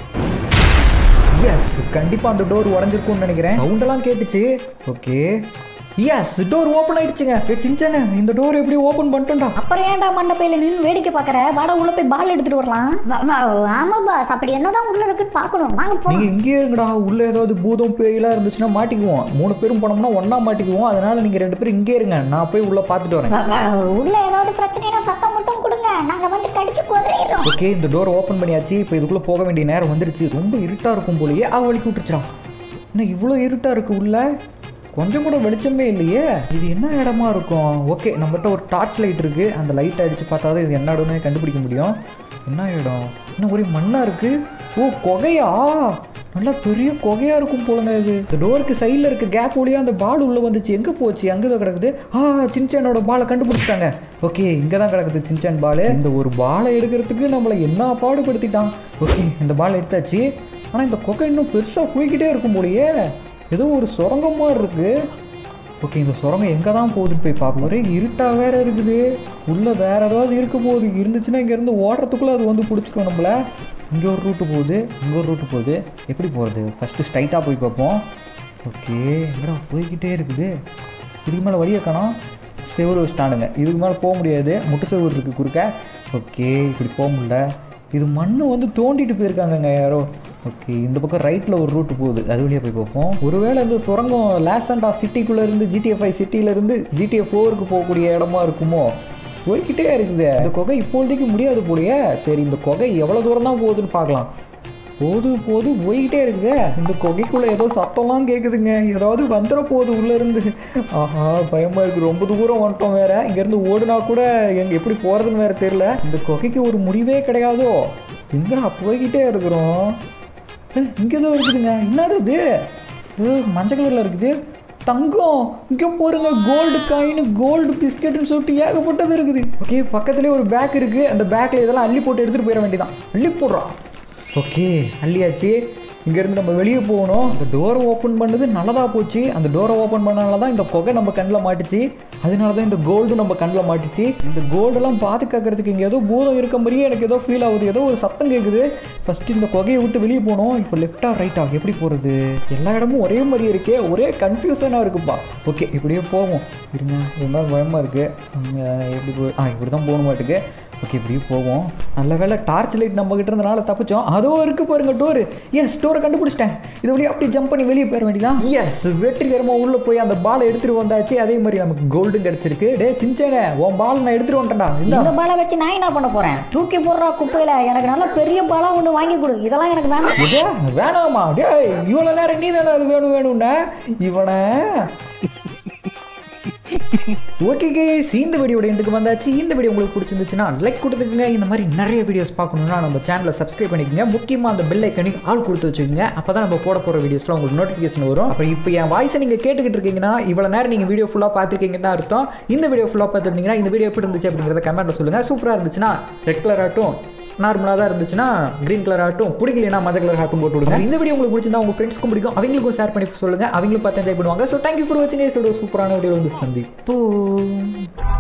A: எஸ் கண்டிப்பாக அந்த டோர் உடஞ்சிருக்கும்னு நினைக்கிறேன் சவுண்டெல்லாம் கேட்டுச்சு ஓகே எஸ் டோர் ஓப்பன் ஆயிடுச்சுங்க ஏ சின்சானே இந்த டோர் எப்படி ஓப்பன் பண்ணிட்டோம்டா
B: அப்புறம் ஏன்டா மண்டப்பையில நின்று வேடிக்கை பார்க்கற வாடா உள்ள போய் பால் எடுத்துட்டு வரலாம் வா- வா- ஆமா பாஸ் அப்படி என்னதான் உள்ள இருக்குன்னு பார்க்கணும் வாங்க போ
A: நீங்க இங்கேயே இருங்கடா உள்ள ஏதாவது பூதம் பேயெல்லாம் இருந்துச்சுன்னா மாட்டிக்குவோம் மூணு பேரும் போனோம்னா ஒண்ணா மாட்டிக்குவோம் அதனால நீங்க ரெண்டு பேரும் இங்கே இருங்க நான் போய் உள்ள பார்த்துட்டு வரேன்
B: வா- வா- உள்ள ஏதாவது பிரச்சனைனா சத்தம் மட்டும் கொடுங்க நாங்க வந்து கடிச்சு குதிரைறோம்
A: ஓகே இந்த டோர் ஓப்பன் பண்ணியாச்சு இப்போ இதுக்குள்ளே போக வேண்டிய நேரம் வந்துருச்சு ரொம்ப இருட்டாக இருக்கும் போலயே ஆ வலிக்கு விட்டுருச்சான் என்ன இவ்வளோ இருட்டாக இருக்கு உள்ள கொஞ்சம் கூட வெளிச்சமே இல்லையே இது என்ன இடமா இருக்கும் ஓகே நம்மகிட்ட ஒரு டார்ச் லைட் இருக்கு அந்த லைட் அடிச்சு பார்த்தா தான் இது என்ன இடம்னு கண்டுபிடிக்க முடியும் என்ன இடம் என்ன ஒரே மண்ணாக இருக்கு ஓ குகையா நல்லா பெரிய குகையா இருக்கும் போலங்க இது இந்த டோருக்கு சைடில் இருக்க கேப் வழியா அந்த பால் உள்ள வந்துச்சு எங்கே போச்சு அங்கே தான் கிடக்குது ஆ சின்சானோட பாலை கண்டுபிடிச்சிட்டாங்க ஓகே இங்கே தான் கிடக்குது சின்சான் பால் இந்த ஒரு பாலை எடுக்கிறதுக்கு நம்மளை என்ன பாடுபடுத்திட்டான் ஓகே இந்த பால் எடுத்தாச்சு ஆனால் இந்த குகை இன்னும் பெருசாக போய்கிட்டே இருக்கும் போலயே ஏதோ ஒரு சுரங்கம் மாதிரி இருக்கு ஓகே இந்த சுரங்கம் எங்கே தான் போகுதுன்னு போய் பார்ப்போம் ஒரே இருட்டாக வேற இருக்குது உள்ளே வேற ஏதாவது இருக்க போகுது இருந்துச்சுன்னா இங்கேருந்து ஓடுறதுக்குள்ளே அது வந்து பிடிச்சிரும் நம்மள இங்கே ஒரு ரூட்டு போகுது இங்கே ஒரு ரூட்டு போகுது எப்படி போகிறது ஃபஸ்ட்டு ஸ்ட்ரைட்டாக போய் பார்ப்போம் ஓகே எங்கடா போய்கிட்டே இருக்குது இதுக்கு மேலே வழியை காணோம் செவுரு வச்சுட்டானுங்க இதுக்கு மேலே போக முடியாது முட்டு செவுரு இருக்குது குறுக்க ஓகே இப்படி போக முடியல இது மண் வந்து தோண்டிட்டு போயிருக்காங்கங்க யாரோ ஓகே இந்த பக்கம் ரைட்டில் ஒரு ரூட்டு போகுது அது வழியாக போய் பார்ப்போம் ஒருவேளை இந்த சுரங்கம் லாசண்டா சிட்டிக்குள்ளே இருந்து ஜிடிஎஃப் ஐ சிட்டியிலேருந்து ஜிடிஎஃப் ஃபோருக்கு போகக்கூடிய இடமா இருக்குமோ போய்கிட்டே இருக்குது இந்த குகை இப்போதைக்கு முடியாது போலயே சரி இந்த குகை எவ்வளோ தூரம் தான் போகுதுன்னு பார்க்கலாம் போது போது போய்கிட்டே இருக்குங்க இந்த குகைக்குள்ள ஏதோ சத்தம்லாம் கேட்குதுங்க ஏதாவது வந்துட போகுது உள்ள இருந்து ஆஹா பயமா இருக்கு ரொம்ப தூரம் வந்துட்டோம் வேற இங்கேருந்து ஓடுனா கூட எங்க எப்படி போறதுன்னு வேற தெரியல இந்த குகைக்கு ஒரு முடிவே கிடையாதோ எங்கடா போய்கிட்டே இருக்கிறோம் இங்கே ஏதோ இருக்குதுங்க என்னது இது ஏதோ மஞ்சள் கலரில் இருக்குது தங்கம் இங்கே போருங்க கோல்டு காயின் கோல்டு பிஸ்கெட்னு சொல்லிட்டு ஏகப்பட்டது இருக்குது ஓகே பக்கத்துலேயே ஒரு பேக் இருக்குது அந்த பேக்கில் இதெல்லாம் அள்ளி போட்டு எடுத்துகிட்டு போயிட வேண்டியதான் அள்ளி போடுறான் ஓகே அள்ளியாச்சு இங்கேருந்து நம்ம வெளியே போகணும் இந்த டோரை ஓப்பன் பண்ணது நல்லதாக போச்சு அந்த டோரை ஓப்பன் பண்ணனால தான் இந்த குகை நம்ம கண்ணில் மாட்டுச்சு அதனால தான் இந்த கோல்டு நம்ம கண்ணில் மாட்டுச்சு இந்த கோல்டெல்லாம் பாதுகாக்கிறதுக்கு இங்கே ஏதோ பூதம் இருக்க மாதிரியே எனக்கு ஏதோ ஃபீல் ஆகுது ஏதோ ஒரு சத்தம் கேட்குது ஃபஸ்ட்டு இந்த குகையை விட்டு வெளியே போகணும் இப்போ லெஃப்டா ரைட்டா எப்படி போகிறது எல்லா இடமும் ஒரே மாதிரி இருக்கே ஒரே கன்ஃபியூஷனாக இருக்குப்பா ஓகே இப்படியே போவோம் இருங்க ஒரு மாதிரி பயமாக இருக்குது எப்படி போய் ஆ இப்படி தான் போகணும் மாட்டுக்கு ஓகே இப்படியே போவோம் நல்ல வேளை டார்ச் லைட் நம்ம கிட்ட இருந்தனால தப்பிச்சோம் அதோ இருக்கு பாருங்க டோரு எஸ் டோரை கண்டுபிடிச்சிட்டேன் இது வழியா அப்படியே ஜம்ப் பண்ணி வெளியே போயிட வேண்டியதான் எஸ் வெற்றிகரமாக உள்ளே போய் அந்த பாலை எடுத்துட்டு வந்தாச்சு அதே மாதிரி நமக்கு கோல்டும் கிடைச்சிருக்கு டே சின்சேனே உன் பால் நான் எடுத்துட்டு வந்துட்டேன்டா இந்த
B: இந்த பாலை வச்சு நான் என்ன பண்ண போறேன் தூக்கி போடுறா குப்பையில எனக்கு நல்ல பெரிய பாலா ஒன்று வாங்கி கொடு இதெல்லாம் எனக்கு வேணாம்
A: இதே வேணாமா டேய் இவ்வளோ நேரம் நீ தானே அது வேணும் வேணும்னா இவனை ஓகே கேஸ் இந்த வீடியோட எண்டுக்கு வந்தாச்சு இந்த வீடியோ உங்களுக்கு பிடிச்சிருந்துச்சுன்னா லைக் கொடுத்துக்குங்க இந்த மாதிரி நிறைய வீடியோஸ் பார்க்கணுன்னா நம்ம சேனலை சப்ஸ்கிரைப் பண்ணிக்கங்க முக்கியமாக அந்த பெல் ஐக்கனுக்கு ஆள் கொடுத்து வச்சுக்கோங்க அப்போ தான் நம்ம போட போகிற வீடியோஸ்லாம் உங்களுக்கு நோட்டிஃபிகேஷன் வரும் அப்புறம் இப்போ என் வாய்ஸை நீங்கள் கேட்டுக்கிட்டு இருக்கீங்கன்னா இவ்வளோ நேரம் நீங்கள் வீடியோ ஃபுல்லாக பார்த்துருக்கீங்கன்னு தான் அர்த்தம் இந்த வீடியோ ஃபுல்லாக பார்த்துருந்தீங்கன்னா இந்த வீடியோ எப்படி இருந்துச்சு அப்படிங்கிறத கமெண்ட்டில் சொல்லுங்கள் சூப்பராக இருந்துச்சுன்னா ரெட் கலர் ஆகட்டும் நார்மலாக தான் இருந்துச்சுன்னா க்ரீன் கலர் ஆகட்டும் பிடிக்கலனா மஞ்சள் கலர் ஆகட்டும் போட்டு விடுங்க இந்த வீடியோ உங்களுக்கு பிடிச்சிருந்தா உங்கள் ஃப்ரெண்ட்ஸ்க்கும் பிடிக்கும் அவங்களுக்கும் ஷேர் பண்ணி சொல்லுங்கள் அவங்களும் பார்த்து என்ஜாய் பண்ணுவாங்க ஸோ தேங்க்யூ ஃபார் வாட்சிங் சூப்பரான வீடியோ வந்து சந்திப்போம்